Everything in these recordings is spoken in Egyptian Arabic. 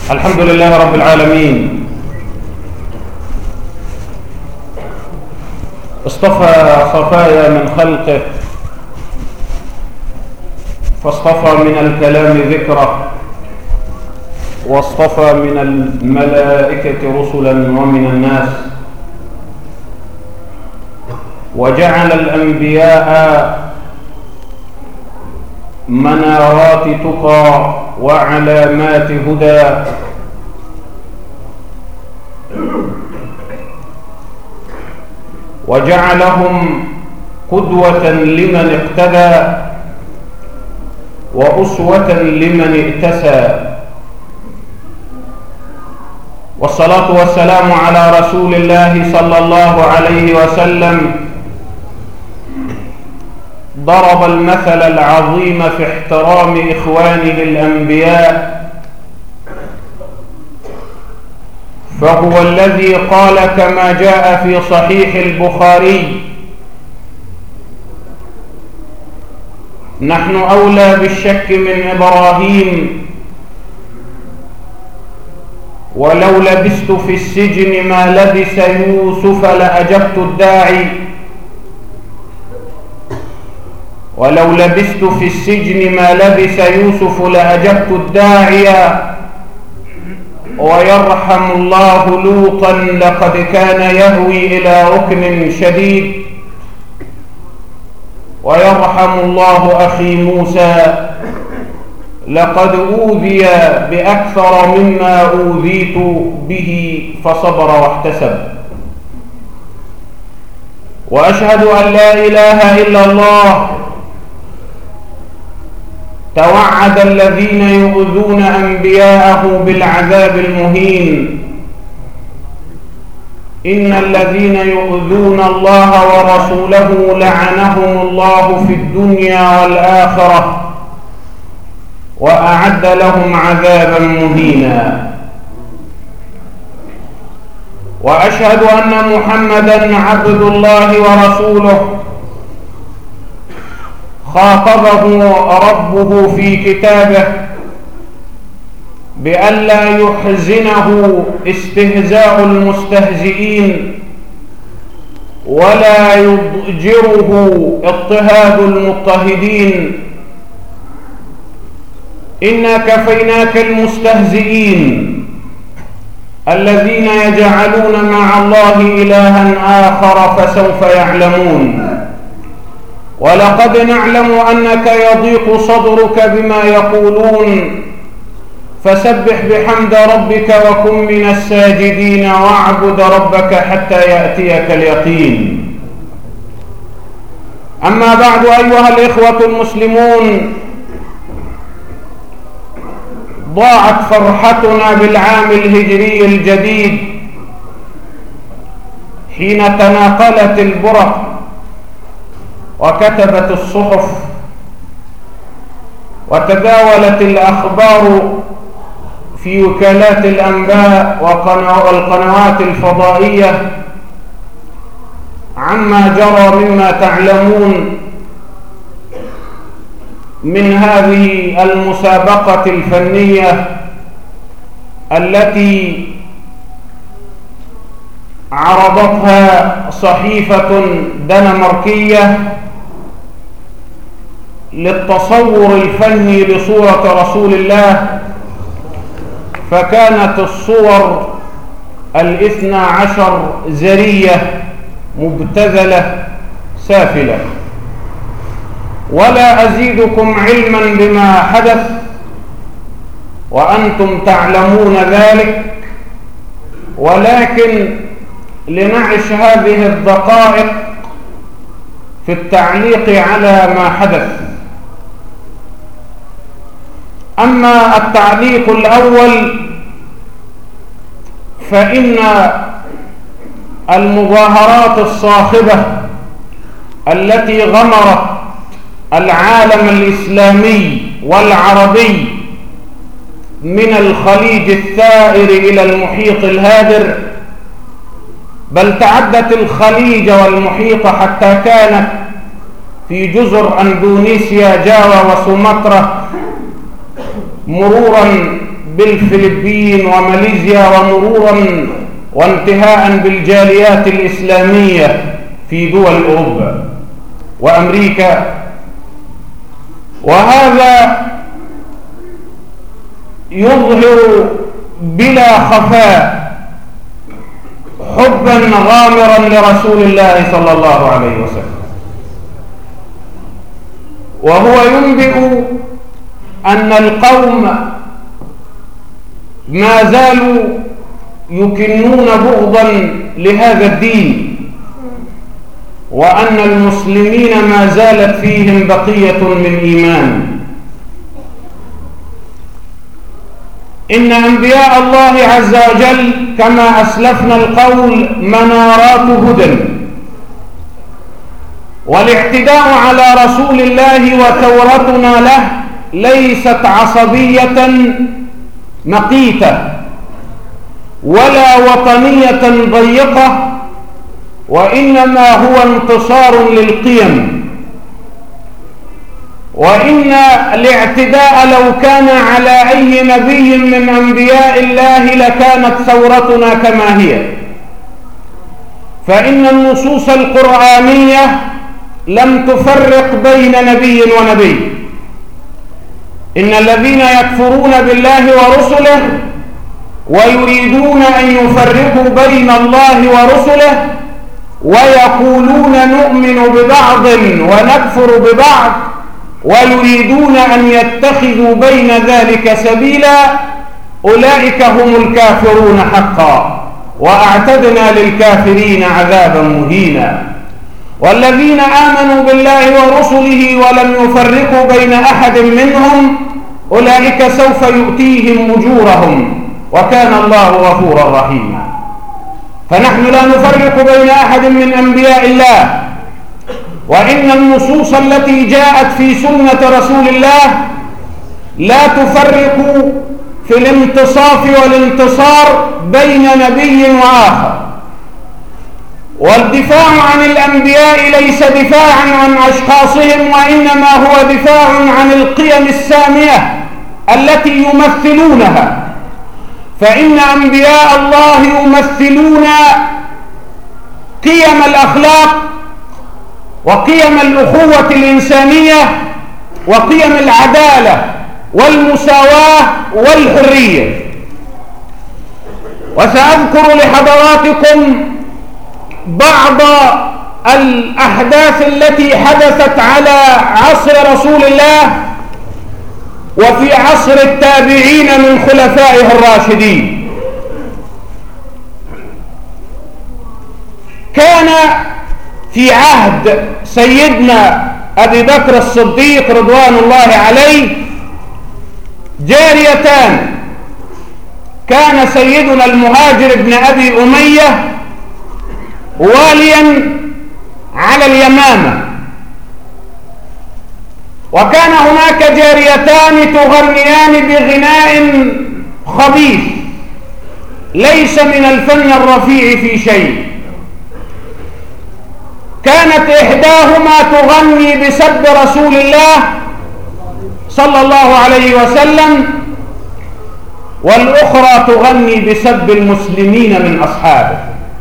الحمد لله رب العالمين اصطفى صفايا من خلقه فاصطفى من الكلام ذكره واصطفى من الملائكة رسلا ومن الناس وجعل الأنبياء منارات تقى وعلامات هدى وجعلهم قدوة لمن اقتدى وأسوة لمن ائتسى والصلاة والسلام على رسول الله صلى الله عليه وسلم ضرب المثل العظيم في احترام إخوانه الأنبياء فهو الذي قال كما جاء في صحيح البخاري نحن أولى بالشك من إبراهيم ولو لبست في السجن ما لبس يوسف لأجبت الداعي ولو لبست في السجن ما لبس يوسف لأجبت الداعي ويرحم الله لوطا لقد كان يهوي إلى ركن شديد ويرحم الله أخي موسى لقد أوذي بأكثر مما أوذيت به فصبر واحتسب وأشهد أن لا إله إلا الله توعد الذين يؤذون أنبياءه بالعذاب المهين إن الذين يؤذون الله ورسوله لعنهم الله في الدنيا والآخرة وأعد لهم عذابا مهينا وأشهد أن محمدا عبد الله ورسوله خاطبه ربه في كتابه بألا يحزنه استهزاء المستهزئين ولا يضجره اضطهاد المضطهدين إنا كفيناك المستهزئين الذين يجعلون مع الله إلها آخر فسوف يعلمون ولقد نعلم أنك يضيق صدرك بما يقولون فسبح بحمد ربك وكن من الساجدين واعبد ربك حتى يأتيك اليقين أما بعد أيها الإخوة المسلمون ضاعت فرحتنا بالعام الهجري الجديد حين تناقلت البرق وكتبت الصحف وتداولت الأخبار في وكالات الأنباء والقنوات الفضائية عما جرى مما تعلمون من هذه المسابقة الفنية التي عرضتها صحيفة دنماركية للتصور الفني لصورة رسول الله فكانت الصور الاثنى عشر زرية مبتذلة سافلة ولا أزيدكم علما بما حدث وأنتم تعلمون ذلك ولكن لنعش هذه الدقائق في التعليق على ما حدث أما التعليق الأول فإن المظاهرات الصاخبة التي غمرت العالم الإسلامي والعربي من الخليج الثائر إلى المحيط الهادر بل تعدت الخليج والمحيط حتى كانت في جزر أندونيسيا جاوا وسومطرة مرورا بالفلبين وماليزيا ومرورا وانتهاء بالجاليات الإسلامية في دول أوروبا وأمريكا وهذا يظهر بلا خفاء حبا غامرا لرسول الله صلى الله عليه وسلم وهو ينبئ أن القوم ما زالوا يكنون بغضا لهذا الدين وأن المسلمين ما زالت فيهم بقية من إيمان إن أنبياء الله عز وجل كما أسلفنا القول منارات هدى والاعتداء على رسول الله وثورتنا له ليست عصبية مقيتة ولا وطنية ضيقة وإنما هو انتصار للقيم وإن الاعتداء لو كان على أي نبي من أنبياء الله لكانت ثورتنا كما هي فإن النصوص القرآنية لم تفرق بين نبي ونبي إن الذين يكفرون بالله ورسله ويريدون أن يفرقوا بين الله ورسله ويقولون نؤمن ببعض ونكفر ببعض ويريدون أن يتخذوا بين ذلك سبيلا أولئك هم الكافرون حقا وأعتدنا للكافرين عذابا مهينا والذين آمنوا بالله ورسله ولم يفرقوا بين أحد منهم أولئك سوف يؤتيهم أجورهم وكان الله غفورا رحيما فنحن لا نفرق بين أحد من أنبياء الله وإن النصوص التي جاءت في سنة رسول الله لا تفرق في الانتصاف والانتصار بين نبي وآخر والدفاع عن الأنبياء ليس دفاعا عن أشخاصهم وإنما هو دفاع عن القيم السامية التي يمثلونها فإن أنبياء الله يمثلون قيم الأخلاق وقيم الأخوة الإنسانية وقيم العدالة والمساواة والحرية وسأذكر لحضراتكم بعض الأحداث التي حدثت على عصر رسول الله وفي عصر التابعين من خلفائه الراشدين كان في عهد سيدنا أبي بكر الصديق رضوان الله عليه جاريتان كان سيدنا المهاجر بن أبي أمية واليا على اليمامة وكان هناك جاريتان تغنيان بغناء خبيث ليس من الفن الرفيع في شيء كانت إحداهما تغني بسب رسول الله صلى الله عليه وسلم والأخرى تغني بسب المسلمين من أصحابه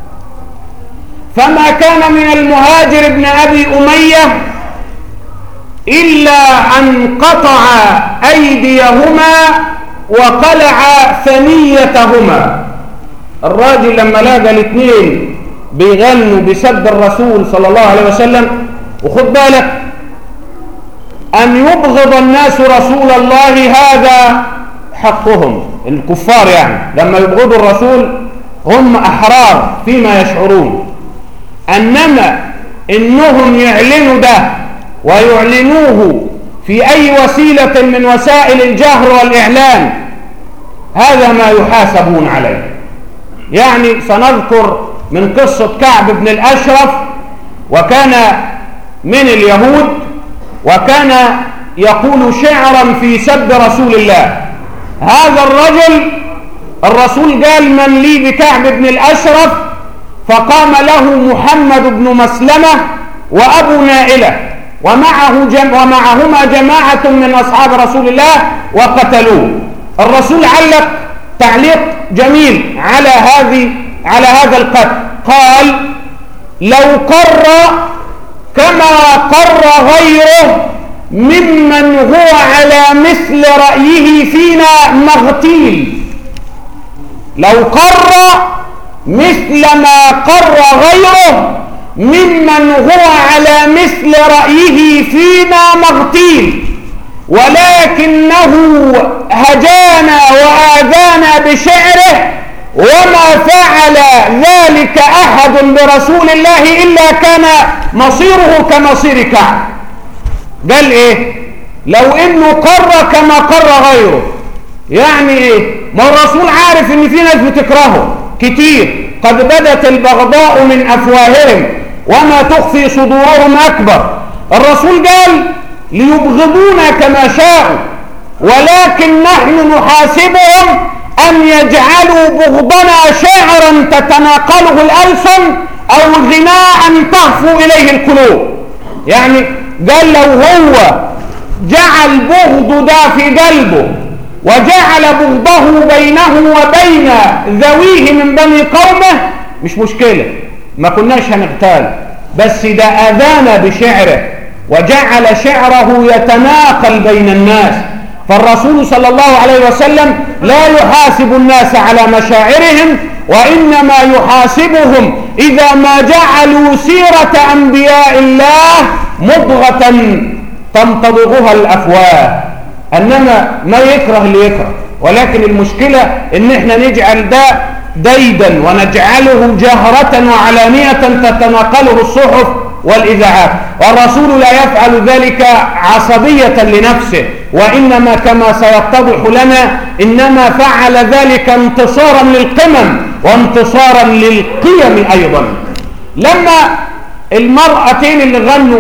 فما كان من المهاجر ابن أبي أمية إلا أن قطع أيديهما وقلع ثنيتهما الراجل لما لاقى الاثنين بيغنوا بسب الرسول صلى الله عليه وسلم وخد بالك أن يبغض الناس رسول الله هذا حقهم الكفار يعني لما يبغضوا الرسول هم أحرار فيما يشعرون أنما إنهم يعلنوا ده ويعلنوه في أي وسيلة من وسائل الجهر والإعلان هذا ما يحاسبون عليه يعني سنذكر من قصة كعب بن الأشرف وكان من اليهود وكان يقول شعرا في سب رسول الله هذا الرجل الرسول قال من لي بكعب بن الأشرف فقام له محمد بن مسلمة وأبو نائلة ومعه جم ومعهما جماعة من أصحاب رسول الله وقتلوه الرسول علق تعليق جميل على هذه على هذا القتل قال لو قر كما قر غيره ممن هو على مثل رأيه فينا مغتيل لو قر مثل ما قر غيره ممن هو على مثل رأيه فينا مغتيل ولكنه هجانا وآذانا بشعره وما فعل ذلك أحد برسول الله إلا كان مصيره كمصير كعب قال إيه لو إنه قر كما قر غيره يعني إيه ما الرسول عارف إن في ناس بتكرهه كتير قد بدت البغضاء من أفواههم وما تخفي صدورهم أكبر الرسول قال ليبغضونا كما شاءوا ولكن نحن نحاسبهم أن يجعلوا بغضنا شعرا تتناقله الألسن أو غناء تهفو إليه القلوب يعني قال لو هو جعل بغض ده في قلبه وجعل بغضه بينه وبين ذويه من بني قومه مش مشكلة ما كناش هنغتال بس ده أذانا بشعره وجعل شعره يتناقل بين الناس فالرسول صلى الله عليه وسلم لا يحاسب الناس على مشاعرهم وإنما يحاسبهم إذا ما جعلوا سيرة أنبياء الله مضغة تمتضغها الأفواه أنما ما يكره اللي يكره ولكن المشكلة إن احنا نجعل ده ديدا ونجعله جهرة وعلانية تتناقله الصحف والإذاعات والرسول لا يفعل ذلك عصبية لنفسه وإنما كما سيتضح لنا إنما فعل ذلك انتصارا للقمم وانتصارا للقيم أيضا لما المرأتين اللي غنوا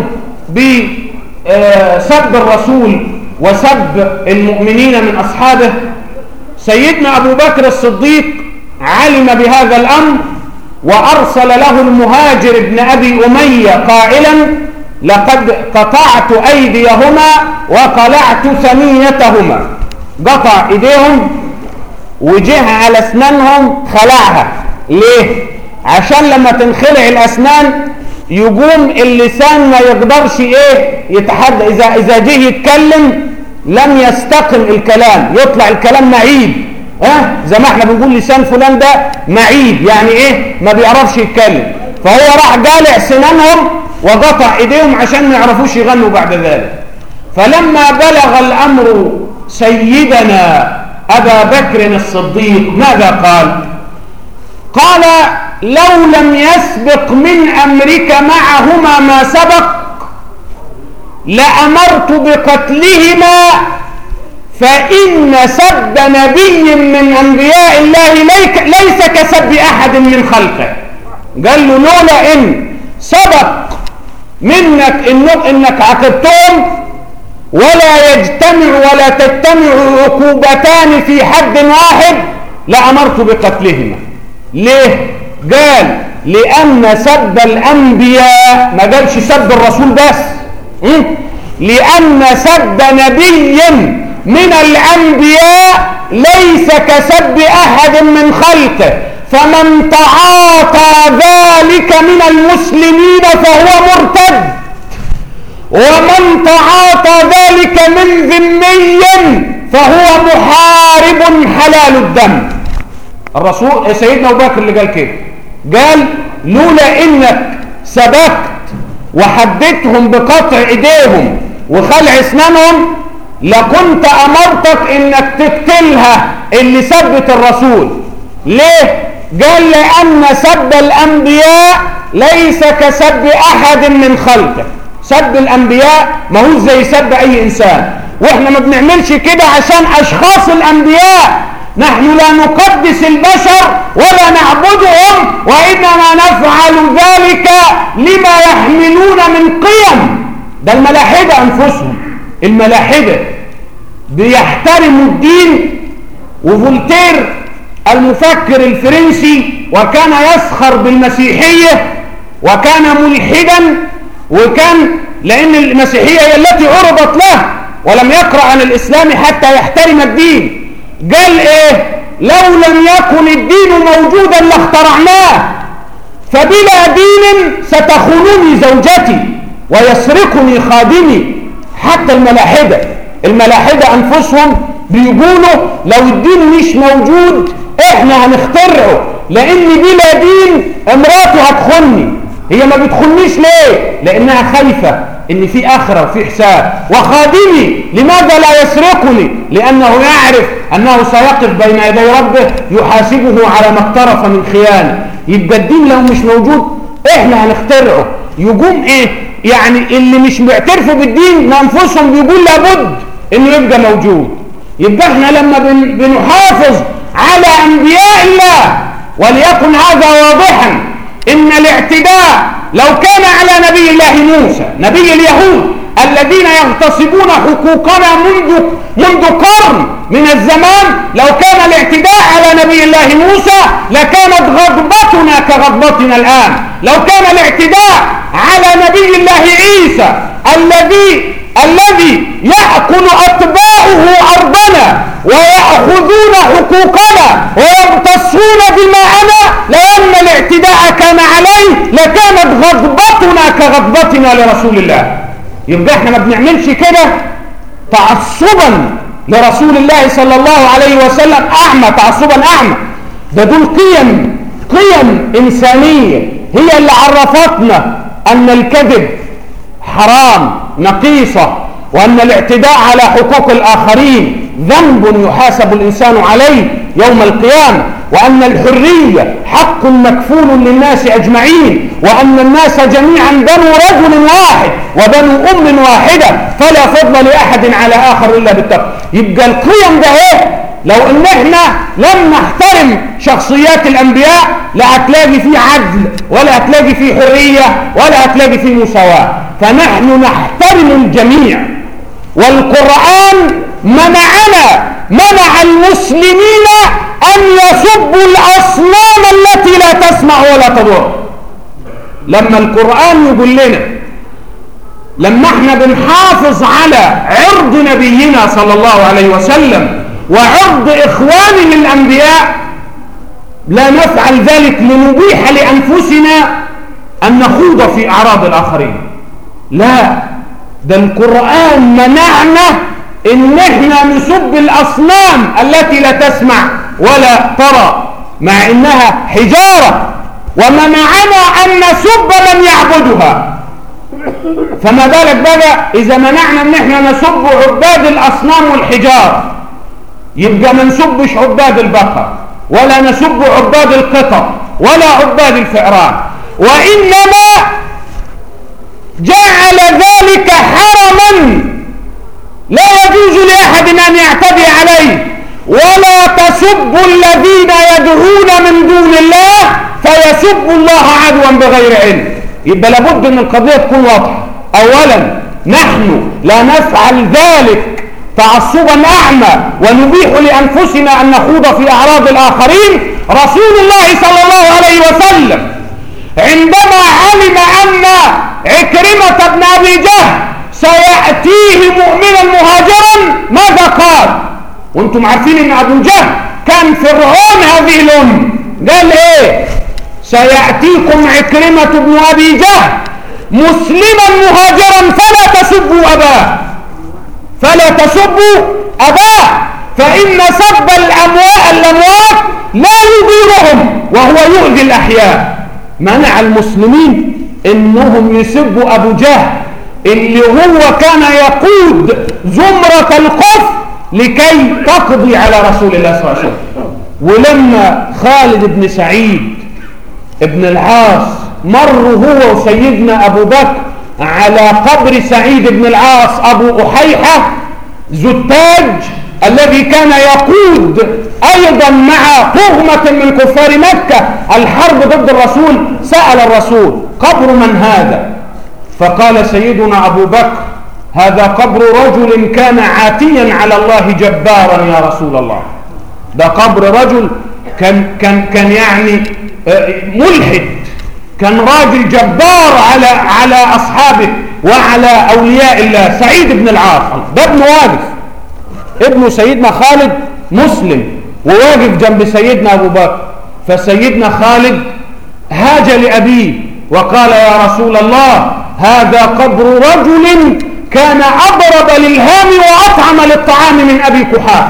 بسب الرسول وسب المؤمنين من أصحابه سيدنا أبو بكر الصديق علم بهذا الأمر وأرسل له المهاجر ابن أبي أمية قائلا لقد قطعت أيديهما وقلعت ثنيتهما قطع إيديهم وجه على أسنانهم خلعها ليه؟ عشان لما تنخلع الأسنان يقوم اللسان ما يقدرش ايه يتحدى إذا, إذا جه يتكلم لم يستقم الكلام يطلع الكلام معيب ها زي ما احنا بنقول لسان فلان ده معيب يعني ايه ما بيعرفش يتكلم فهو راح جالع سنانهم وقطع ايديهم عشان ما يعرفوش يغنوا بعد ذلك فلما بلغ الامر سيدنا ابا بكر الصديق ماذا قال قال لو لم يسبق من امرك معهما ما سبق لامرت بقتلهما فإن سب نبي من أنبياء الله ليس كسب أحد من خلقه قال له لولا إن سبق منك إنك, إنك عاقبتهم ولا يجتمع ولا تجتمع عقوبتان في حد واحد لأمرت بقتلهما ليه؟ قال لأن سب الأنبياء ما قالش سب الرسول بس لأن سب نبي من الأنبياء ليس كسب أحد من خلقه فمن تعاطى ذلك من المسلمين فهو مرتد ومن تعاطى ذلك من ذمي فهو محارب حلال الدم الرسول سيدنا ابو بكر اللي قال كده قال لولا انك سبقت وحددتهم بقطع ايديهم وخلع اسنانهم لكنت امرتك انك تقتلها اللي سبت الرسول ليه قال لان سب الانبياء ليس كسب احد من خلقه سب الانبياء ما هو زي سب اي انسان واحنا ما بنعملش كده عشان اشخاص الانبياء نحن لا نقدس البشر ولا نعبدهم وانما نفعل ذلك لما يحملون من قيم ده الملاحده انفسهم الملاحده بيحترموا الدين وفولتير المفكر الفرنسي وكان يسخر بالمسيحية وكان ملحدا وكان لأن المسيحية هي التي عرضت له ولم يقرأ عن الإسلام حتى يحترم الدين قال ايه لو لم يكن الدين موجودا لاخترعناه فبلا دين ستخونني زوجتي ويسرقني خادمي حتى الملاحدة الملاحدة أنفسهم بيقولوا لو الدين مش موجود احنا هنخترعه لان بلا دين امراته هتخني هي ما بتخنيش ليه لانها خايفة ان في اخرة وفي حساب وخادمي لماذا لا يسرقني لانه يعرف انه سيقف بين يدي ربه يحاسبه على ما اقترف من خيانة يبقى الدين لو مش موجود احنا هنخترعه يقوم ايه يعني اللي مش معترفوا بالدين ما انفسهم بيقول لابد انه يبقى موجود يبقى احنا لما بن بنحافظ على انبياء الله وليكن هذا واضحا ان الاعتداء لو كان على نبي الله موسى نبي اليهود الذين يغتصبون حقوقنا منذ منذ قرن من الزمان لو كان الاعتداء على نبي الله موسى لكانت غضبتنا كغضبتنا الآن لو كان الاعتداء على نبي الله عيسى الذي الذي يأكل أتباعه أرضنا ويأخذون حقوقنا ويمتصون دماءنا لأن الاعتداء كان عليه لكانت غضبتنا كغضبتنا لرسول الله يبقى احنا ما بنعملش كده تعصبا لرسول الله صلى الله عليه وسلم أعمى تعصبا أعمى ده دول قيم قيم إنسانية هي اللي عرفتنا أن الكذب حرام نقيصة وأن الاعتداء على حقوق الآخرين ذنب يحاسب الإنسان عليه يوم القيامة وأن الحرية حق مكفول للناس أجمعين وأن الناس جميعا بنو رجل واحد وبنو أم واحدة فلا فضل لأحد على آخر إلا بالتقوى يبقى القيم ده ايه لو ان احنا لم نحترم شخصيات الانبياء لا هتلاقي فيه عدل ولا هتلاقي فيه حرية ولا هتلاقي فيه مساواة فنحن نحترم الجميع والقرآن منعنا منع المسلمين أن يسبوا الأصنام التي لا تسمع ولا تضر لما القرآن يقول لنا لما احنا بنحافظ على عرض نبينا صلى الله عليه وسلم وعرض إخوانه الأنبياء لا نفعل ذلك لنبيح لأنفسنا أن نخوض في أعراض الآخرين لا ده القرآن منعنا إن احنا نسب الأصنام التي لا تسمع ولا ترى مع إنها حجارة ومنعنا أن نسب من يعبدها فما بالك بقى إذا منعنا إن احنا نسب عباد الأصنام والحجار يبقى ما نسبش عباد البقر ولا نسب عباد القطط ولا عباد الفئران وإنما جعل ذلك حرما لا يجوز لأحد أن يعتدي عليه ولا تسبوا الذين يدعون من دون الله فيسبوا الله عدوا بغير علم يبقى لابد ان القضية تكون واضحة اولا نحن لا نفعل ذلك تعصبا اعمى ونبيح لانفسنا ان نخوض في اعراض الاخرين رسول الله صلى الله عليه وسلم عندما علم ان عكرمة بن ابي جهل سيأتيه مؤمنا مهاجرا ماذا قال وانتم عارفين ان ابو جهل كان فرعون هذه الامه قال ايه سيأتيكم عكرمة بن ابي جهل مسلما مهاجرا فلا تسبوا اباه فلا تسبوا اباه فان سب الاموات الاموات لا يضيرهم وهو يؤذي الاحياء منع المسلمين انهم يسبوا ابو جهل اللي هو كان يقود زمرة الكفر لكي تقضي على رسول الله صلى الله عليه وسلم ولما خالد بن سعيد ابن العاص مر هو وسيدنا أبو بكر على قبر سعيد بن العاص أبو أحيحة زتاج الذي كان يقود أيضا مع طغمة من كفار مكة الحرب ضد الرسول سأل الرسول قبر من هذا فقال سيدنا أبو بكر هذا قبر رجل كان عاتيا على الله جبارا يا رسول الله ده قبر رجل كان, كان, كان يعني ملحد كان راجل جبار على, على أصحابه وعلى أولياء الله سعيد بن العاص ده ابن واقف ابن سيدنا خالد مسلم وواقف جنب سيدنا أبو بكر فسيدنا خالد هاج لأبيه وقال يا رسول الله هذا قبر رجل كان أضرب للهام وأطعم للطعام من أبي كحاف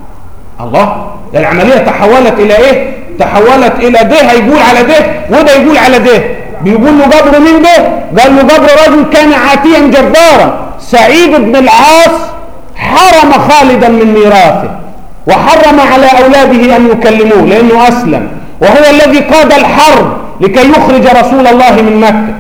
الله العملية تحولت إلى إيه تحولت إلى ده هيقول على ده وده يقول على ده بيقول له جبر مين ده قال له جبر رجل كان عاتيا جبارا سعيد بن العاص حرم خالدا من ميراثه وحرم على أولاده أن يكلموه لأنه أسلم وهو الذي قاد الحرب لكي يخرج رسول الله من مكة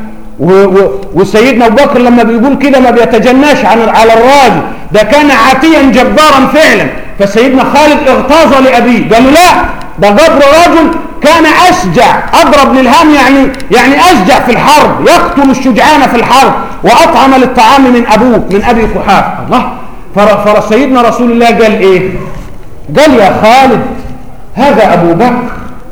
وسيدنا أبو بكر لما بيقول كده ما بيتجناش عن على الراجل ده كان عاتيا جبارا فعلا فسيدنا خالد اغتاظ لأبيه قال له لا ده جبر رجل كان أشجع أضرب للهام يعني يعني أشجع في الحرب يقتل الشجعان في الحرب وأطعم للطعام من أبوه من أبي قحاف الله فسيدنا رسول الله قال إيه قال يا خالد هذا أبو بكر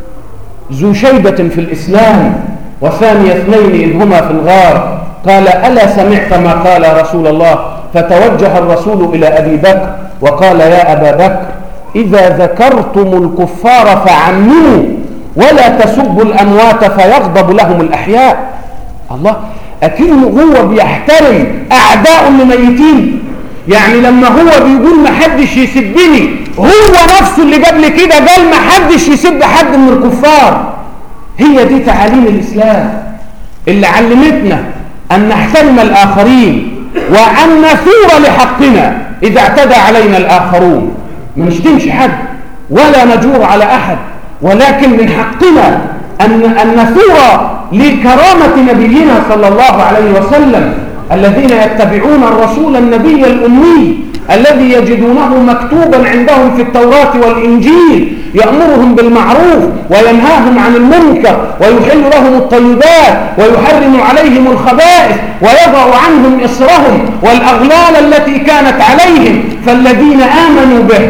ذو شيبة في الإسلام وثاني اثنين إذ هما في الغار قال ألا سمعت ما قال رسول الله فتوجه الرسول إلى أبي بكر وقال يا أبا بكر إذا ذكرتم الكفار فعمموا ولا تسبوا الأموات فيغضب لهم الأحياء الله أكنه هو بيحترم أعداء الميتين يعني لما هو بيقول ما حدش يسبني هو نفسه اللي قبل كده قال ما حدش يسب حد من الكفار هي دي تعاليم الإسلام اللي علمتنا أن نحترم الآخرين وأن نثور لحقنا إذا اعتدى علينا الآخرون ما نشتمش حد ولا نجور على أحد ولكن من حقنا أن, أن نثور لكرامة نبينا صلى الله عليه وسلم الذين يتبعون الرسول النبي الأمي الذي يجدونه مكتوبا عندهم في التوراة والإنجيل يأمرهم بالمعروف وينهاهم عن المنكر ويحل لهم الطيبات ويحرم عليهم الخبائث ويضع عنهم إصرهم والأغلال التي كانت عليهم فالذين آمنوا به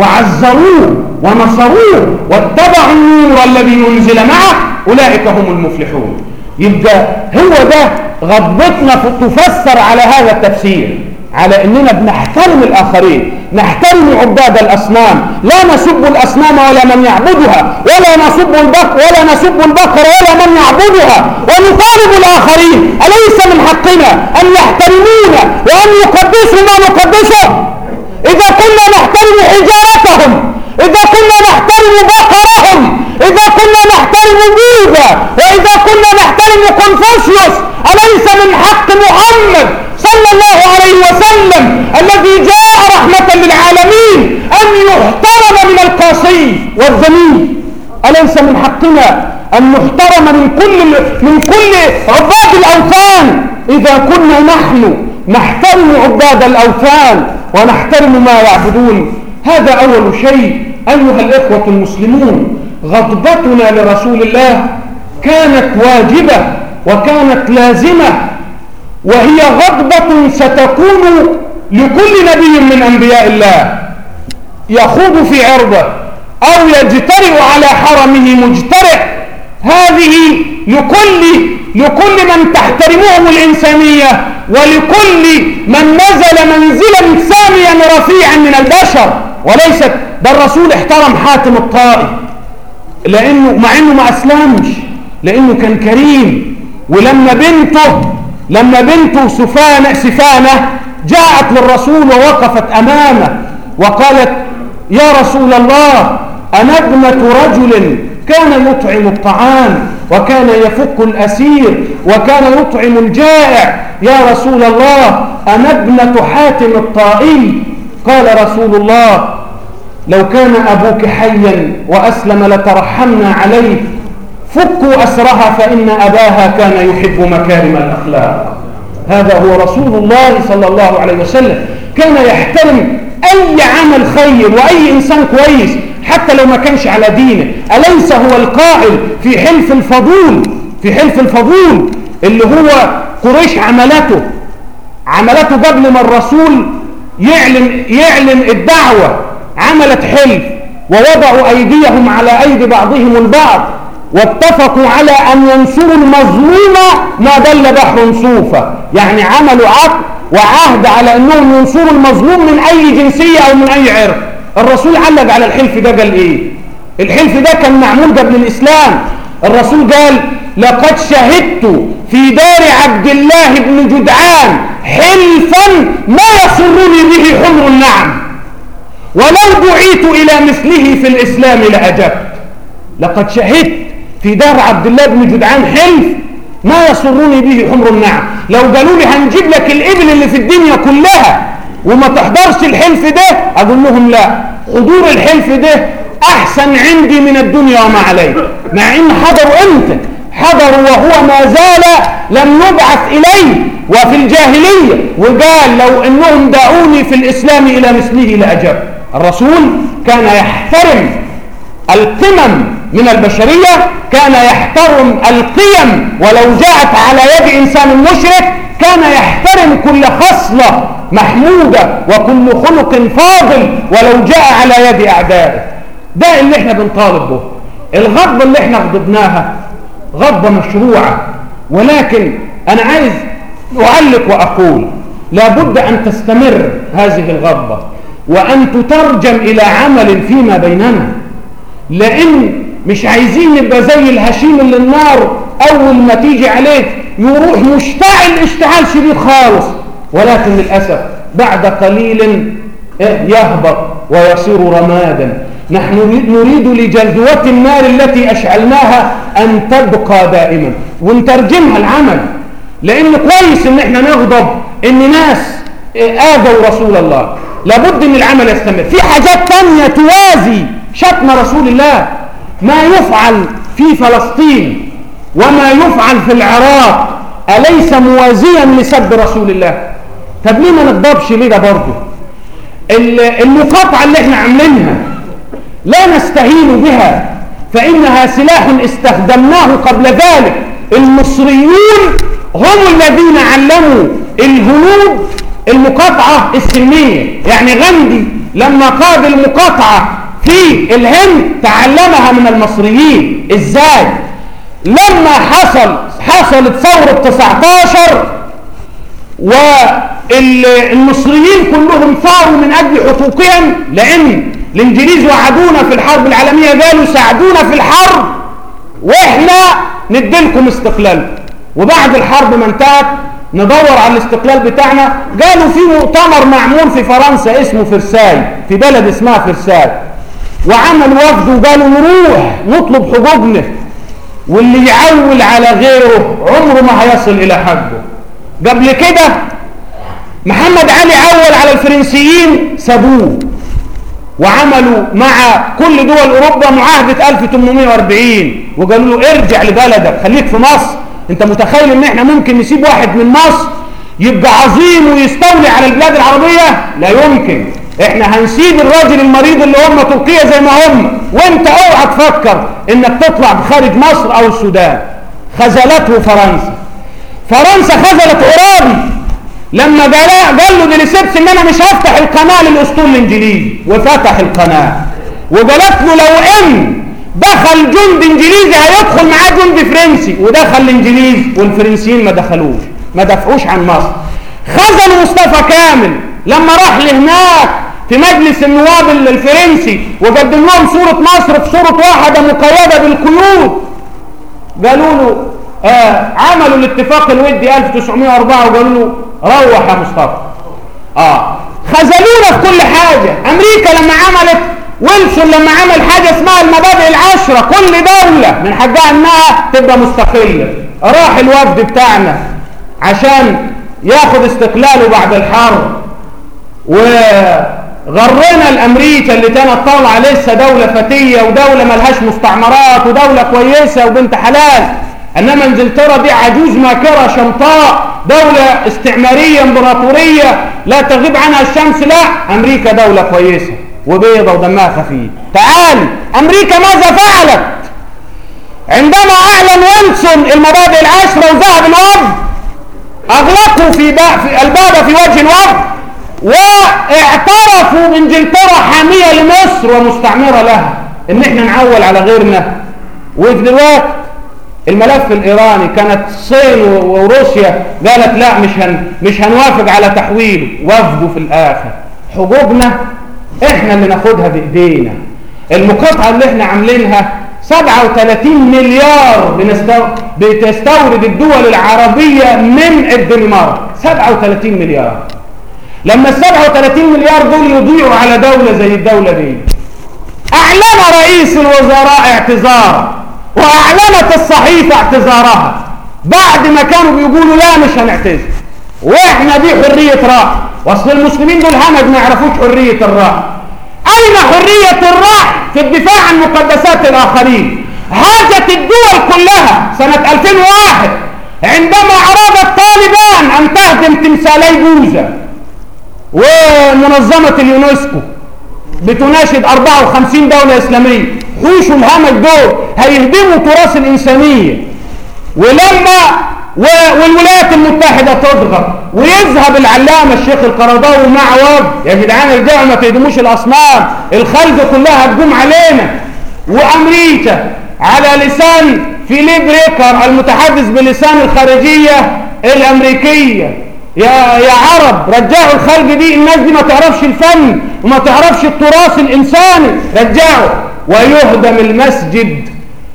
وعزروه ونصروه واتبعوا النور الذي أنزل معه أولئك هم المفلحون يبقى هو ده غضبتنا تفسر على هذا التفسير على اننا بنحترم الاخرين نحترم عباد الاصنام لا نسب الاصنام ولا من يعبدها ولا نسب البقر ولا نسب البقر ولا من يعبدها ونطالب الاخرين اليس من حقنا ان يحترمونا وان يقدسوا ما نقدسه اذا كنا نحترم حجارتهم اذا كنا نحترم بقرهم اذا كنا نحترم بوذا واذا كنا نحترم كونفوشيوس اليس من حق محمد صلى الله عليه وسلم الذي جاء رحمة للعالمين أن يحترم من القاصي والذميم أليس من حقنا أن نحترم من كل من كل عباد الأوثان إذا كنا نحن نحترم عباد الأوثان ونحترم ما يعبدون هذا أول شيء أيها الإخوة المسلمون غضبتنا لرسول الله كانت واجبة وكانت لازمة وهي غضبة ستكون لكل نبي من أنبياء الله يخوض في عرضه أو يجترئ على حرمه مجترئ هذه لكل لكل من تحترمهم الإنسانية ولكل من نزل منزلا ساميا رفيعا من البشر وليست ده الرسول احترم حاتم الطائي لأنه مع أنه ما أسلمش لأنه كان كريم ولما بنته لما بنته سفانة, سفانة جاءت للرسول ووقفت أمامه وقالت يا رسول الله أنا ابنة رجل كان يطعم الطعام وكان يفك الأسير وكان يطعم الجائع يا رسول الله أنا ابنة حاتم الطائي قال رسول الله لو كان أبوك حيا وأسلم لترحمنا عليه فكوا أسرها فإن أباها كان يحب مكارم الأخلاق هذا هو رسول الله صلى الله عليه وسلم كان يحترم أي عمل خير وأي إنسان كويس حتى لو ما كانش على دينه أليس هو القائل في حلف الفضول في حلف الفضول اللي هو قريش عملته عملته قبل ما الرسول يعلن, يعلن الدعوة عملت حلف ووضعوا أيديهم على أيدي بعضهم البعض واتفقوا على أن ينصروا المظلوم ما دل بحر صوفة يعني عملوا عقد وعهد على أنهم ينصروا المظلوم من أي جنسية أو من أي عرق الرسول علق على الحلف ده قال ايه الحلف ده كان معمول قبل الاسلام الرسول قال لقد شهدت في دار عبد الله بن جدعان حلفا ما يسرني به حمر النعم ولو دعيت إلى مثله في الإسلام لأجبت لقد شهدت في دار عبد الله بن جدعان حلف ما يسرني به حمر النعم لو قالوا لي هنجيب لك الإبل اللي في الدنيا كلها وما تحضرش الحلف ده أقول لهم لا حضور الحلف ده أحسن عندي من الدنيا وما عليه مع إن حضروا أنت حضروا وهو ما زال لم يبعث إليه وفي الجاهلية وقال لو إنهم دعوني في الإسلام إلى مثله لأجب الرسول كان يحترم القمم من البشرية كان يحترم القيم ولو جاءت على يد إنسان مشرك كان يحترم كل خصلة محمودة وكل خلق فاضل ولو جاء على يد أعدائه ده اللي احنا بنطالب به الغضبة اللي احنا غضبناها غضبة مشروعة ولكن أنا عايز أعلق وأقول لابد أن تستمر هذه الغضبة وأن تترجم إلى عمل فيما بيننا لأن مش عايزين نبقى زي الهشيم اللي النار أول ما تيجي عليك يروح مشتعل اشتعال شديد خالص ولكن للأسف بعد قليل يهبط ويصير رمادا نحن نريد لجلدوة النار التي أشعلناها أن تبقى دائما ونترجمها العمل لأن كويس إن احنا نغضب إن ناس آذوا رسول الله لابد إن العمل يستمر في حاجات تانية توازي شتم رسول الله ما يفعل في فلسطين وما يفعل في العراق أليس موازيا لسب رسول الله طب ليه ما نغضبش ليه ده برضه المقاطعة اللي احنا عاملينها لا نستهين بها فإنها سلاح استخدمناه قبل ذلك المصريون هم الذين علموا الهنود المقاطعة السلمية يعني غندي لما قاد المقاطعة في الهند تعلمها من المصريين ازاي لما حصل حصلت ثورة 19 والمصريين كلهم ثاروا من أجل حقوقهم لأن الإنجليز وعدونا في الحرب العالمية قالوا ساعدونا في الحرب وإحنا نديلكم استقلال وبعد الحرب ما انتهت ندور على الاستقلال بتاعنا قالوا في مؤتمر معمول في فرنسا اسمه فرساي في بلد اسمها فرساي وعمل وفد وقالوا نروح نطلب حقوقنا واللي يعول على غيره عمره ما هيصل إلى حقه قبل كده محمد علي عول على الفرنسيين سابوه وعملوا مع كل دول أوروبا معاهدة 1840 وقالوا له ارجع لبلدك خليك في مصر انت متخيل ان احنا ممكن نسيب واحد من مصر يبقى عظيم ويستولي على البلاد العربية لا يمكن احنا هنسيب الراجل المريض اللي هم تركيا زي ما هم وانت اوعى تفكر انك تطلع بخارج مصر او السودان خذلته فرنسا فرنسا خذلت عرابي لما قال قال له ديليسيبس ان انا مش هفتح القناه للاسطول الانجليزي وفتح القناه وقالت له لو ان دخل جند انجليزي هيدخل معاه جند فرنسي ودخل الانجليز والفرنسيين ما دخلوش ما دافعوش عن مصر خذل مصطفى كامل لما راح لهناك في مجلس النواب الفرنسي وقدم لهم صورة مصر في صورة واحدة مقيدة بالقيود قالوا له آه عملوا الاتفاق الودي 1904 وقالوا له روح يا مصطفى اه خذلونا في كل حاجة امريكا لما عملت ويلسون لما عمل حاجة اسمها المبادئ العشرة كل دولة من حقها انها تبقى مستقلة راح الوفد بتاعنا عشان ياخد استقلاله بعد الحرب وغرنا الامريكا اللي كانت طالعه لسه دولة فتية ودولة ملهاش مستعمرات ودولة كويسة وبنت حلال انما انجلترا دي عجوز ماكرة شمطاء دولة استعمارية امبراطورية لا تغيب عنها الشمس لا امريكا دولة كويسة وبيضة ودمها خفيف تعال امريكا ماذا فعلت عندما اعلن ويلسون المبادئ العشرة وذهب الوفد اغلقوا في, في الباب في وجه الوفد واعترفوا انجلترا حامية لمصر ومستعمرة لها ان احنا نعول على غيرنا وفي دلوقتي الملف الايراني كانت الصين وروسيا قالت لا مش هن مش هنوافق على تحويله وافقوا في الاخر حقوقنا احنا اللي ناخدها بايدينا المقاطعة اللي احنا عاملينها 37 مليار بتستورد الدول العربية من الدنمارك 37 مليار لما ال 37 مليار دول يضيعوا على دولة زي الدولة دي أعلن رئيس الوزراء اعتذار وأعلنت الصحيفة اعتذارها بعد ما كانوا بيقولوا لا مش هنعتذر واحنا دي حرية رأي واصل المسلمين دول همج ما يعرفوش حرية الرأي أين حرية الرأي في الدفاع عن مقدسات الآخرين هاجت الدول كلها سنة 2001 عندما أراد الطالبان أن تهدم تمثالي بوزة ومنظمة اليونسكو بتناشد 54 دولة إسلامية حوشوا الهمج دول هيهدموا تراث الإنسانية ولما والولايات المتحدة تضغط ويذهب العلامة الشيخ القرضاوي مع وفد يا جدعان ارجعوا ما تهدموش الأصنام الخلق كلها هتقوم علينا وأمريكا على لسان فيليب ريكر المتحدث بلسان الخارجية الأمريكية يا يا عرب رجعوا الخلق دي الناس دي ما تعرفش الفن وما تعرفش التراث الإنساني رجعوا ويهدم المسجد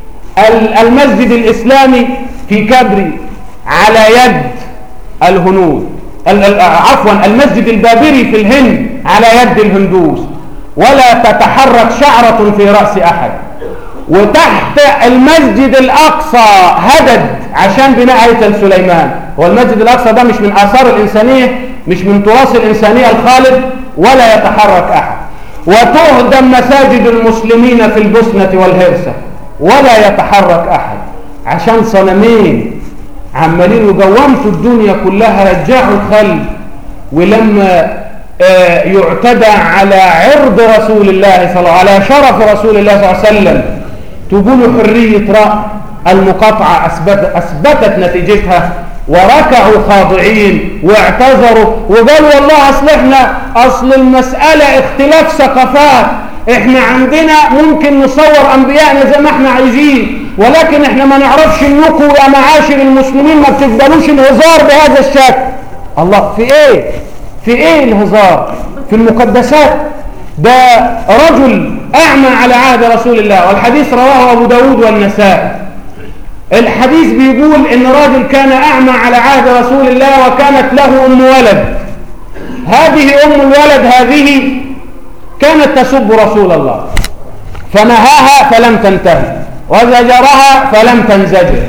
المسجد الإسلامي في كبري على يد الهنود عفوا المسجد البابري في الهند على يد الهندوس ولا تتحرك شعرة في رأس أحد وتحت المسجد الأقصى هدد عشان بناء هيكل سليمان هو المسجد الأقصى ده مش من آثار الإنسانية مش من تراث الإنسانية الخالد ولا يتحرك أحد وتهدم مساجد المسلمين في البسنة والهرسة ولا يتحرك أحد عشان صنمين عمالين يقوموا الدنيا كلها رجعوا الخلق ولما آه يعتدى على عرض رسول الله صلى الله عليه وسلم على شرف رسول الله صلى الله عليه وسلم تقولوا حرية رأي المقاطعة أثبت أثبتت نتيجتها وركعوا خاضعين واعتذروا وقالوا والله أصل إحنا أصل المسألة اختلاف ثقافات إحنا عندنا ممكن نصور أنبيائنا زي ما إحنا عايزين ولكن إحنا ما نعرفش إنكم يا معاشر المسلمين ما بتقبلوش الهزار بهذا الشكل الله في إيه؟ في إيه الهزار؟ في المقدسات ده رجل أعمى على عهد رسول الله والحديث رواه أبو داود والنسائي الحديث بيقول إن راجل كان أعمى على عهد رسول الله وكانت له أم ولد هذه أم الولد هذه كانت تسب رسول الله فنهاها فلم تنتهي وزجرها فلم تنزجر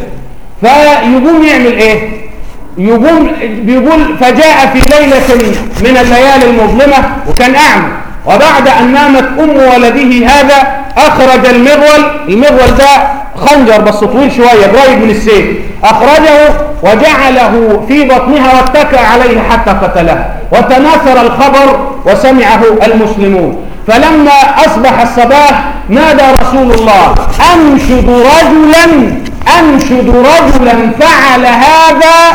فيقوم يعمل ايه يقوم بيقول فجاء في ليلة من الليالي المظلمة وكان أعمى وبعد أن نامت أم ولده هذا أخرج المغول المغول ده خنجر بس طويل شوية قريب من السيف أخرجه وجعله في بطنها واتكى عليه حتى قتله وتناثر الخبر وسمعه المسلمون فلما أصبح الصباح نادى رسول الله أنشد رجلا أنشد رجلا فعل هذا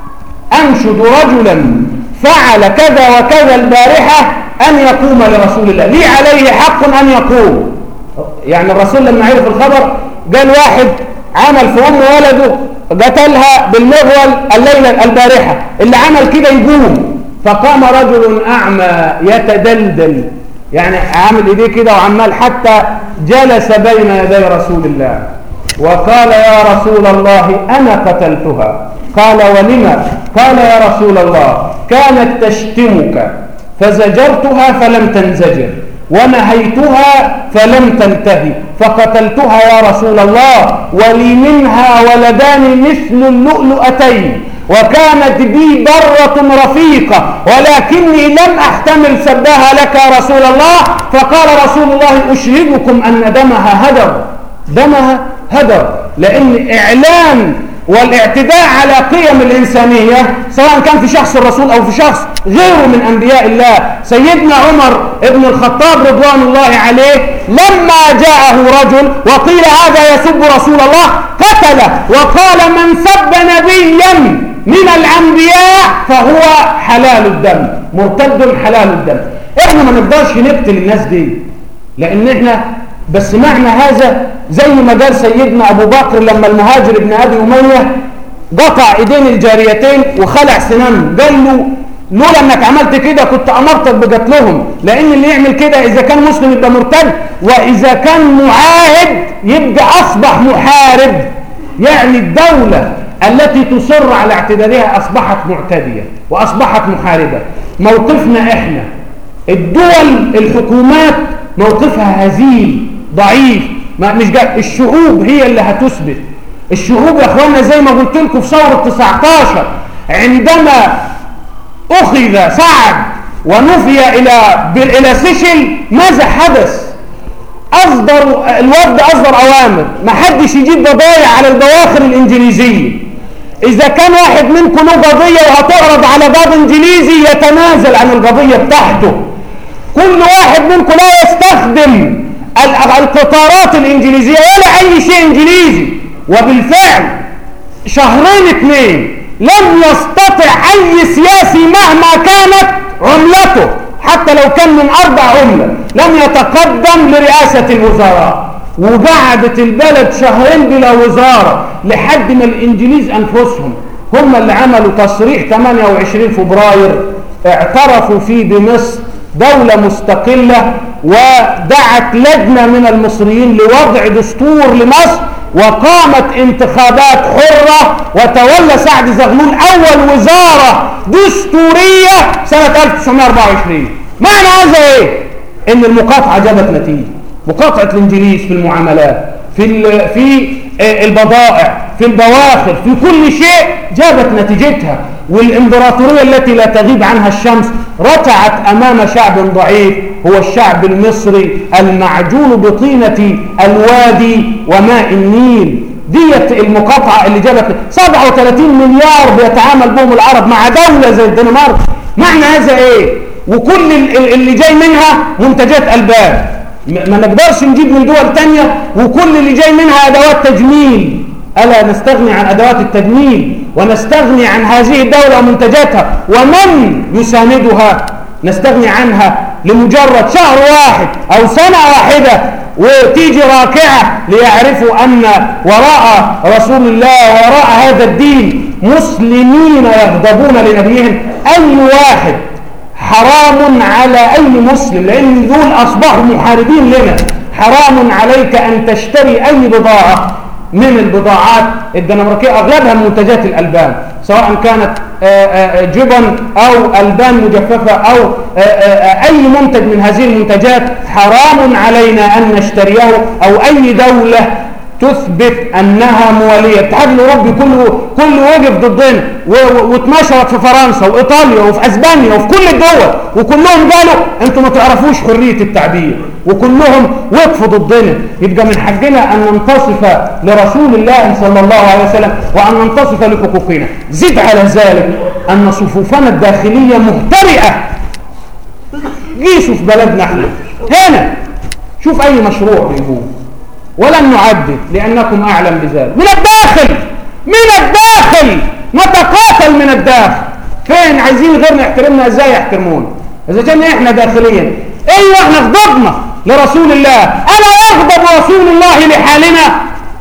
أنشد رجلا فعل كذا وكذا البارحة أن يقوم لرسول الله لي عليه حق أن يقوم يعني الرسول لما عرف الخبر قال واحد عمل في أم ولده قتلها بالمغول الليلة البارحة اللي عمل كده يقوم فقام رجل أعمى يتدلدل يعني عامل ايديه كده وعمال حتى جلس بين يدي رسول الله وقال يا رسول الله أنا قتلتها قال ولما قال يا رسول الله كانت تشتمك فزجرتها فلم تنزجر ونهيتها فلم تنتهي فقتلتها يا رسول الله ولي منها ولدان مثل اللؤلؤتين وكانت بي برة رفيقة ولكني لم أحتمل سبها لك يا رسول الله فقال رسول الله أشهدكم أن دمها هدر دمها هدر لأن إعلان والاعتداء على قيم الإنسانية سواء كان في شخص الرسول أو في شخص غيره من أنبياء الله سيدنا عمر ابن الخطاب رضوان الله عليه لما جاءه رجل وقيل هذا يسب رسول الله قتله وقال من سب نبيا من الأنبياء فهو حلال الدم مرتد حلال الدم احنا ما نقدرش نقتل الناس دي لان احنا بس معنى هذا زي ما قال سيدنا ابو بكر لما المهاجر ابن ابي اميه قطع ايدين الجاريتين وخلع سنانه قال له لولا انك عملت كده كنت امرتك بقتلهم لان اللي يعمل كده اذا كان مسلم يبقى مرتد واذا كان معاهد يبقى اصبح محارب يعني الدولة التي تصر على اعتدالها اصبحت معتدية واصبحت محاربة موقفنا احنا الدول الحكومات موقفها هزيل ضعيف ما مش جا الشعوب هي اللي هتثبت الشعوب يا اخوانا زي ما قلت لكم في ثوره 19 عندما اخذ سعد ونفي الى الى سيشل ماذا حدث اصدر الوفد اصدر اوامر ما حدش يجيب بضايع على البواخر الانجليزيه اذا كان واحد منكم له قضيه وهتعرض على باب انجليزي يتنازل عن القضيه بتاعته كل واحد منكم لا يستخدم القطارات الانجليزيه ولا اي شيء انجليزي وبالفعل شهرين اثنين لم يستطع اي سياسي مهما كانت عملته حتى لو كان من اربع عمله لم يتقدم لرئاسه الوزراء وقعدت البلد شهرين بلا وزاره لحد ما الانجليز انفسهم هم اللي عملوا تصريح 28 فبراير اعترفوا فيه بمصر دولة مستقلة ودعت لجنة من المصريين لوضع دستور لمصر وقامت انتخابات حرة وتولى سعد زغلول أول وزارة دستورية سنة 1924 معنى هذا إيه؟ إن المقاطعة جابت نتيجة مقاطعة الإنجليز في المعاملات في في البضائع في البواخر في كل شيء جابت نتيجتها والإمبراطورية التي لا تغيب عنها الشمس ركعت أمام شعب ضعيف هو الشعب المصري المعجون بطينة الوادي وماء النيل ديت المقاطعة اللي جابت 37 مليار بيتعامل بهم العرب مع دولة زي الدنمارك معنى هذا ايه وكل اللي جاي منها منتجات ألبان ما نقدرش نجيب من دول تانية وكل اللي جاي منها أدوات تجميل ألا نستغني عن أدوات التجميل ونستغني عن هذه الدولة ومنتجاتها ومن يساندها نستغني عنها لمجرد شهر واحد أو سنة واحدة وتيجي راكعة ليعرفوا أن وراء رسول الله وراء هذا الدين مسلمين يغضبون لنبيهم أي واحد حرام على أي مسلم لأن دول أصبحوا محاربين لنا حرام عليك أن تشتري أي بضاعة من البضاعات الدنماركية أغلبها منتجات الألبان سواء كانت جبن أو ألبان مجففة أو أي منتج من هذه المنتجات حرام علينا أن نشتريه أو أي دولة تثبت أنها موالية الاتحاد الأوروبي كله كله وقف ضدنا واتنشرت في فرنسا وإيطاليا وفي أسبانيا وفي كل الدول وكلهم قالوا أنتم ما تعرفوش حرية التعبير وكلهم وقفوا ضدنا يبقى من حقنا أن ننتصف لرسول الله صلى الله عليه وسلم وأن ننتصف لحقوقنا زد على ذلك أن صفوفنا الداخلية مهترئة قيسوا في بلدنا احنا هنا شوف أي مشروع بيقول ولن نعدد لأنكم أعلم بذلك من الداخل من الداخل نتقاتل من الداخل فين عايزين غيرنا يحترمنا ازاي يحترمونا اذا كان احنا داخليا ايوه احنا غضبنا لرسول الله الا يغضب رسول الله لحالنا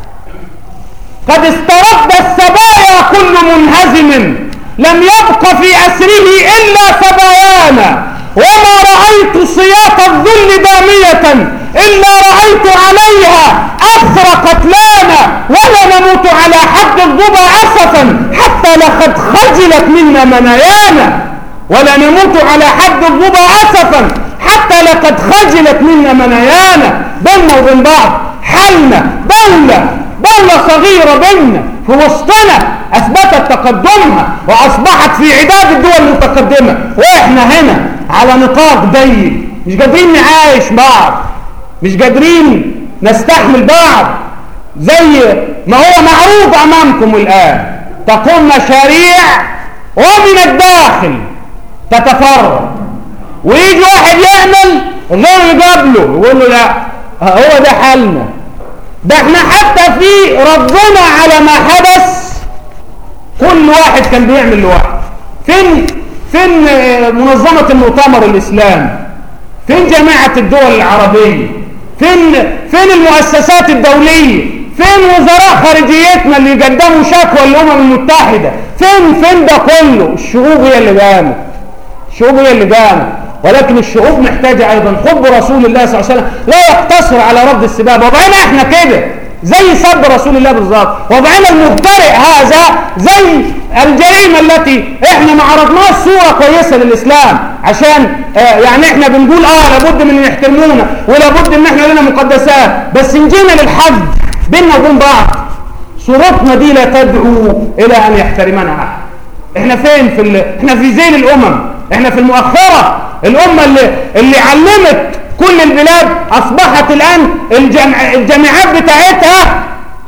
قد استرد السبايا كل منهزم لم يبق في اسره الا سبايانا وما رأيت سياط الذل دامية إلا رأيت عليها أثر قتلانا ولا نموت على حد الضبا أسفا حتى لقد خجلت منا منايانا ولا نموت على حد الضبا أسفا حتى لقد خجلت منا منايانا بيننا وبين بعض حلنا دولة دولة صغيرة بيننا في وسطنا أثبتت تقدمها وأصبحت في عداد الدول المتقدمة وإحنا هنا على نطاق ضيق مش قادرين نعايش بعض مش قادرين نستحمل بعض زي ما هو معروض أمامكم الآن تقوم مشاريع ومن الداخل تتفرغ ويجي واحد يعمل غير يقابله يقول له لا هو ده حالنا ده احنا حتى في ردنا على ما حدث كل واحد كان بيعمل لوحده فين فين منظمة المؤتمر الإسلامي فين جماعة الدول العربية فين فين المؤسسات الدولية فين وزراء خارجيتنا اللي قدموا شكوى للأمم المتحدة فين فين ده كله الشعوب هي اللي قامت الشعوب هي اللي جانا ولكن الشعوب محتاجة أيضا حب رسول الله صلى الله عليه وسلم لا يقتصر على رفض السباب وضعنا احنا كده زي سب رسول الله بالظبط وضعنا المبتدئ هذا زي الجريمة التي احنا ما عرضناش صورة كويسة للإسلام عشان اه يعني احنا بنقول اه لابد من ان يحترمونا ولابد ان احنا لنا مقدسات بس نجينا للحد بيننا وبين بعض صورتنا دي لا تدعو الى ان يحترمنا احد احنا فين في ال... احنا في ذيل الامم احنا في المؤخرة الامة اللي, اللي علمت كل البلاد اصبحت الان الجامع... الجامعات بتاعتها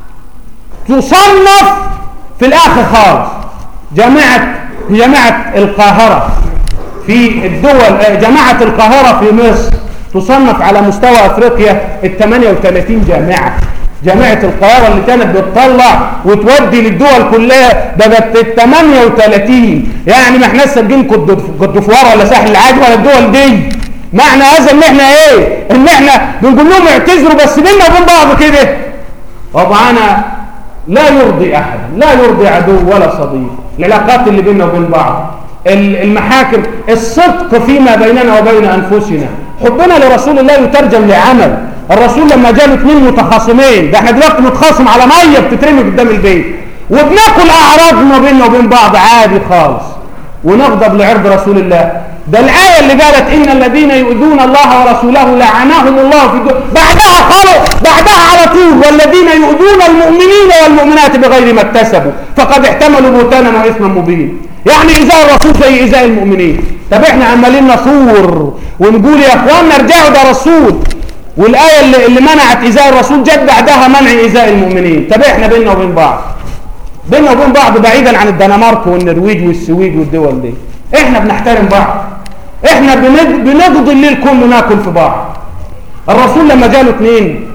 تصنف في الاخر خالص جامعة جامعة القاهرة في الدول جامعة القاهرة في مصر تصنف على مستوى افريقيا ال 38 جامعة جامعة القاهرة اللي كانت بتطلع وتودي للدول كلها ده بقت ال 38 يعني ما احنا ساجين كوت ولا ساحل العاج ولا الدول دي معنى هذا ان احنا ايه ان احنا بنقول لهم اعتذروا بس بينا وبين بعض كده وضعنا لا يرضي احد لا يرضي عدو ولا صديق العلاقات اللي بيننا وبين بعض المحاكم الصدق فيما بيننا وبين انفسنا حبنا لرسول الله يترجم لعمل الرسول لما جاء اثنين متخاصمين ده احنا دلوقتي متخاصم على ميه بتترمي قدام البيت وبناكل اعراضنا بيننا وبين بعض عادي خالص ونغضب لعرض رسول الله ده الآية اللي قالت إن الذين يؤذون الله ورسوله لعناهم الله في الدنيا بعدها خالص بعدها على طول والذين يؤذون المؤمنين والمؤمنات بغير ما اكتسبوا فقد احتملوا بهتانا وإثما مبين يعني إزاء الرسول زي إزاء المؤمنين طب احنا عمالين نصور ونقول يا اخواننا ارجعوا ده رسول والآية اللي, اللي منعت إزاء الرسول جت بعدها منع إزاء المؤمنين طب احنا بيننا وبين بعض بيننا وبين بعض بعيدا عن الدنمارك والنرويج والسويد والدول دي احنا بنحترم بعض احنا بنقضي الليل كله ناكل في بعض الرسول لما جاله اثنين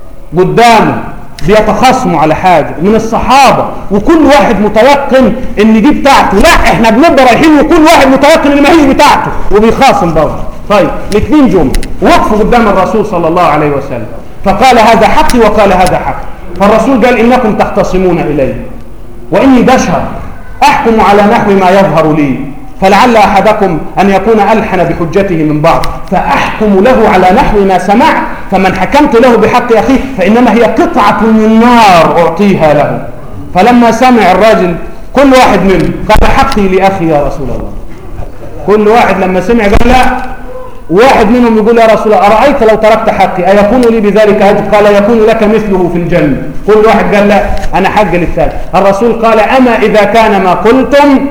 قدامه بيتخاصموا على حاجة من الصحابة وكل واحد متيقن ان دي بتاعته لا احنا بنبقى رايحين وكل واحد متيقن ان ما هي بتاعته وبيخاصم برضه طيب الاثنين جم وقفوا قدام الرسول صلى الله عليه وسلم فقال هذا حقي وقال هذا حقي فالرسول قال انكم تختصمون الي واني بشر احكم على نحو ما يظهر لي فلعل أحدكم أن يكون ألحن بحجته من بعض فأحكم له على نحو ما سمع فمن حكمت له بحق أخيه فإنما هي قطعة من نار أعطيها له فلما سمع الراجل كل واحد منهم قال حقي لأخي يا رسول الله كل واحد لما سمع قال لا واحد منهم يقول يا رسول الله أرأيت لو تركت حقي أيكون لي بذلك أجر قال يكون لك مثله في الجنة كل واحد قال لا أنا حق للثالث الرسول قال أما إذا كان ما قلتم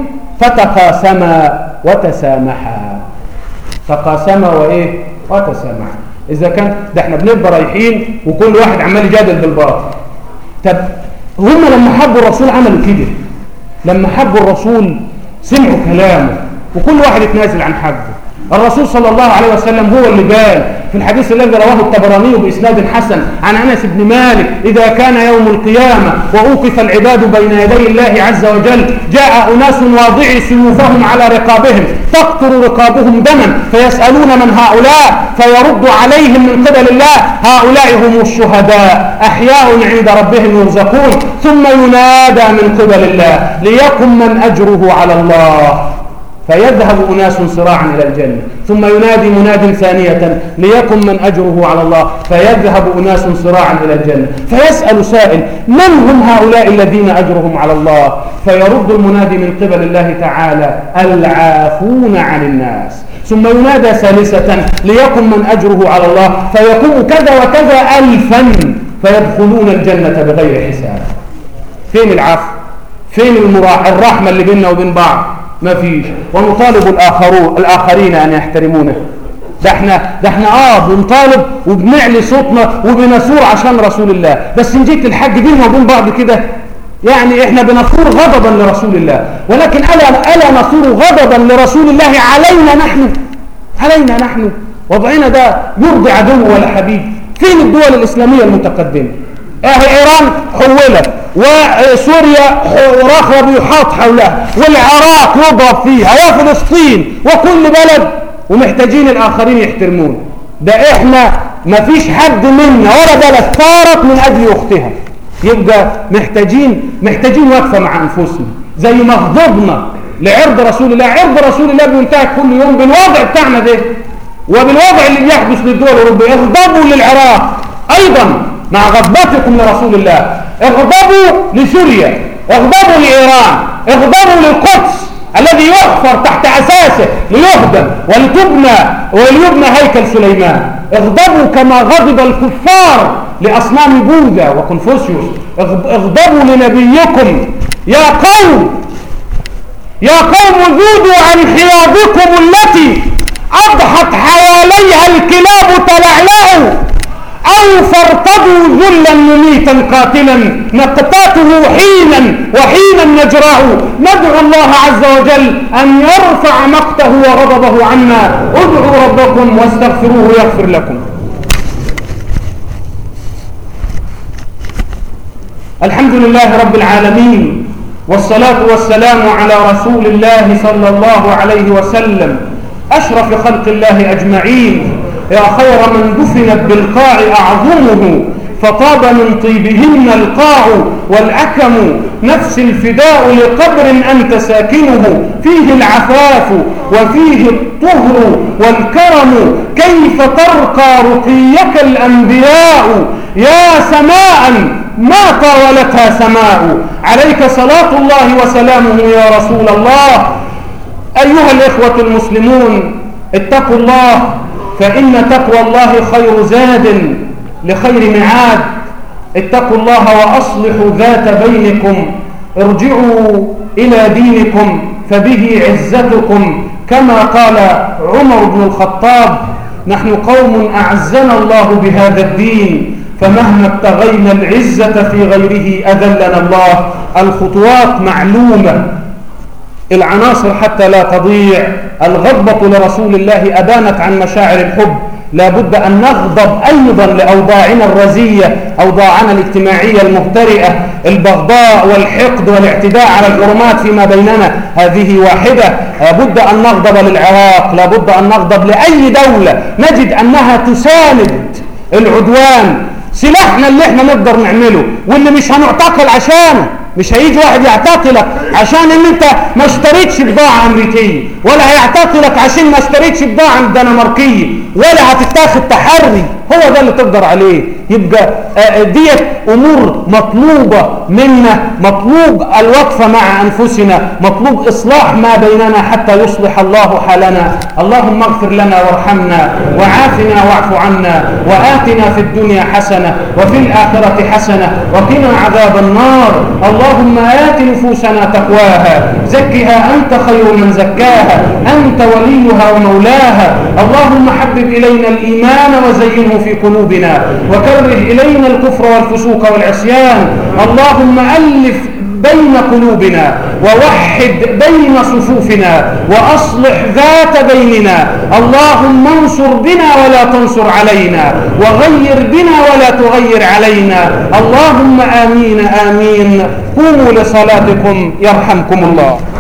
فتقاسما وتسامحا تقاسما وايه وتسامحا اذا كان ده احنا بنبقى رايحين وكل واحد عمال يجادل بالباطل طب هم لما حبوا الرسول عملوا كده لما حبوا الرسول سمعوا كلامه وكل واحد يتنازل عن حقه الرسول صلى الله عليه وسلم هو اللي قال في الحديث الذي رواه الطبراني بإسناد حسن عن أنس بن مالك إذا كان يوم القيامة وأوقف العباد بين يدي الله عز وجل جاء أناس واضعي سيوفهم على رقابهم تقطر رقابهم دما فيسألون من هؤلاء فيرد عليهم من قبل الله هؤلاء هم الشهداء أحياء عند ربهم يرزقون ثم ينادى من قبل الله ليكن من أجره على الله فيذهب أناس صراعا إلى الجنة ثم ينادي مناد ثانية ليكن من أجره على الله فيذهب أناس صراعا إلى الجنة فيسأل سائل من هم هؤلاء الذين أجرهم على الله فيرد المنادي من قبل الله تعالى العافون عن الناس ثم ينادى ثالثة ليكن من أجره على الله فيكون كذا وكذا ألفا فيدخلون الجنة بغير حساب فين العفو فين الرحمة اللي بيننا وبين بعض ما فيش ونطالب الآخرون الآخرين أن يحترمونه ده احنا ده احنا اه بنطالب وبنعلي صوتنا وبنثور عشان رسول الله بس ان جيت الحج بيننا وبين بعض كده يعني احنا بنثور غضبا لرسول الله ولكن الا الا نثور غضبا لرسول الله علينا نحن علينا نحن وضعنا ده يرضي عدو ولا حبيب فين الدول الاسلاميه المتقدمه اهي ايران حولت وسوريا رخوة يحاط حولها والعراق يضرب فيها وفلسطين وكل بلد ومحتاجين الآخرين يحترمون ده احنا ما فيش حد منا ولا بلد ثارت من أجل أختها يبقى محتاجين محتاجين وقفة مع أنفسنا زي ما غضبنا لعرض رسول الله عرض رسول الله بينتهك كل يوم بالوضع بتاعنا ده وبالوضع اللي بيحدث للدول الأوروبية اغضبوا للعراق أيضا مع غضبتكم لرسول الله اغضبوا لسوريا اغضبوا لإيران اغضبوا للقدس الذي يحفر تحت أساسه ليهدم ولتبنى وليبنى هيكل سليمان اغضبوا كما غضب الكفار لأصنام بوذا وكونفوسيوس اغضبوا لنبيكم يا قوم يا قوم ذودوا عن حياضكم التي أضحت حواليها الكلاب تلعلعوا أو فارتضوا ذلا مميتا قاتلا نقطاته حينا وحينا نجراه ندعو الله عز وجل أن يرفع مقته وغضبه عنا ادعوا ربكم واستغفروه يغفر لكم الحمد لله رب العالمين والصلاة والسلام على رسول الله صلى الله عليه وسلم أشرف خلق الله أجمعين يا خير من دفنت بالقاع أعظمه فطاب من طيبهن القاع والأكم نفس الفداء لقبر أنت ساكنه فيه العفاف وفيه الطهر والكرم كيف ترقى رقيك الأنبياء يا سماء ما طاولتها سماء عليك صلاة الله وسلامه يا رسول الله أيها الإخوة المسلمون اتقوا الله فإن تقوى الله خير زاد لخير معاد اتقوا الله وأصلحوا ذات بينكم ارجعوا إلى دينكم فبه عزتكم كما قال عمر بن الخطاب نحن قوم أعزنا الله بهذا الدين فمهما ابتغينا العزة في غيره أذلنا الله الخطوات معلومة العناصر حتى لا تضيع الغضبة لرسول الله أبانت عن مشاعر الحب لا بد أن نغضب أيضا لأوضاعنا الرزية أوضاعنا الاجتماعية المهترئة البغضاء والحقد والاعتداء على الحرمات فيما بيننا هذه واحدة لابد أن نغضب للعراق لابد أن نغضب لأي دولة نجد أنها تساند العدوان سلاحنا اللي احنا نقدر نعمله واللي مش هنعتقل عشانه مش هيجي واحد يعتقلك عشان ان انت ما اشتريتش بضاعة امريكية ولا هيعتقلك عشان ما اشتريتش بضاعة دنماركية ولا هتتاخد تحري هو ده اللي تقدر عليه يبقى ديت امور مطلوبة منا مطلوب الوقفة مع انفسنا مطلوب اصلاح ما بيننا حتى يصلح الله حالنا اللهم اغفر لنا وارحمنا وعافنا واعف عنا وآتنا في الدنيا حسنة وفي الآخرة حسنة وقنا عذاب النار اللهم آت نفوسنا تقواها زكها أنت خير من زكاها أنت وليها ومولاها اللهم حبب إلينا الإيمان وزينه في قلوبنا وكره إلينا الكفر والفسوق والعصيان اللهم ألف بين قلوبنا ووحد بين صفوفنا وأصلح ذات بيننا اللهم انصر بنا ولا تنصر علينا وغير بنا ولا تغير علينا اللهم آمين آمين قوموا لصلاتكم يرحمكم الله